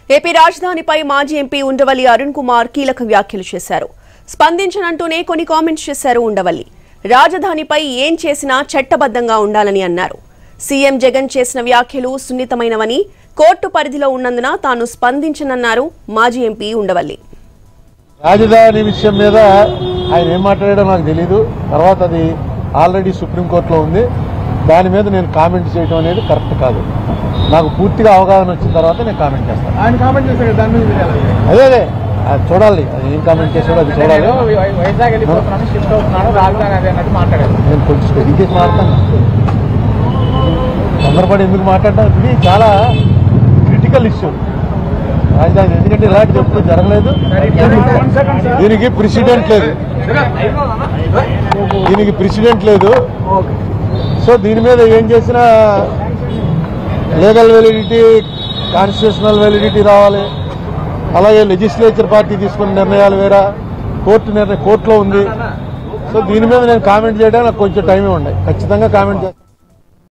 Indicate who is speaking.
Speaker 1: AP రాజధానిపై మాజీ MP Undavalli Arun Kumar కీలక వ్యాఖ్యలు చేశారు స్పందించనంటూనే కొన్ని కామెంట్స్ చేశారు ఉండవల్లి రాజధానిపై ఏం చేసినా చట్టబద్ధంగా ఉండాలని అన్నారు సీఎం జగన్ చేసిన వ్యాఖ్యలు సున్నితమైనవని కోర్టు పరిధిలో ఉన్నందున తాను స్పందించనన్నారు మాజీ ఎంపీ ఉండవల్లి
Speaker 2: రాజధాని విషయం మీద ఆయన ఏం మాట్లాడాడో నాకు తెలీదు తర్వాత అది ఆల్రెడీ సుప్రీంకోర్టులో ఉంది దాని మీద నేను కామెంట్ చేయడం అనేది కరెక్ట్ కాదు నాకు పూర్తిగా అవగాహన వచ్చిన తర్వాత నేను కామెంట్ చేస్తాను
Speaker 3: ఆయన కామెంట్ చేశారు కదా, దాని మీద మీరు ఎలా చూస్తారు?
Speaker 2: అదే అదే అది చూడాలి అది ఏం కామెంట్ చేశాడో అది చూడాలి
Speaker 3: నేను వై- వైజాగ్ వెళ్ళిపోతున్నాను షిఫ్ట్ అవుతున్నాను రాజధాని అదే అన్నట్టు మాట్లాడారు
Speaker 2: నేను కొంచెం స్టడీ చేసి మాట్లాడతాను తొందరపడి ఎందుకు మాట్లాడటం ఇది చాలా క్రిటికల్ ఇష్యూ రాజధాని ఎందుకంటే ఇలాంటిది ఎప్పుడు జరగలేదు దీనికి ప్రెసిడెంట్ లేదు దీనికి ప్రెసిడెంట్ లేదు సో దీని మీద ఏం చేసినా లీగల్ వెలిడిటీ కాన్స్టిట్యూషనల్ వెలిడిటీ రావాలి అలాగే లెజిస్లేచర్ పార్టీ తీసుకున్న నిర్ణయాలు వేరా కోర్టు నిర్ణయం కోర్టులో ఉంది సో దీని మీద నేను కామెంట్ చేయడానికి నాకు కొంచెం టైం ఉన్నాయి ఖచ్చితంగా కామెంట్ చేస్తాను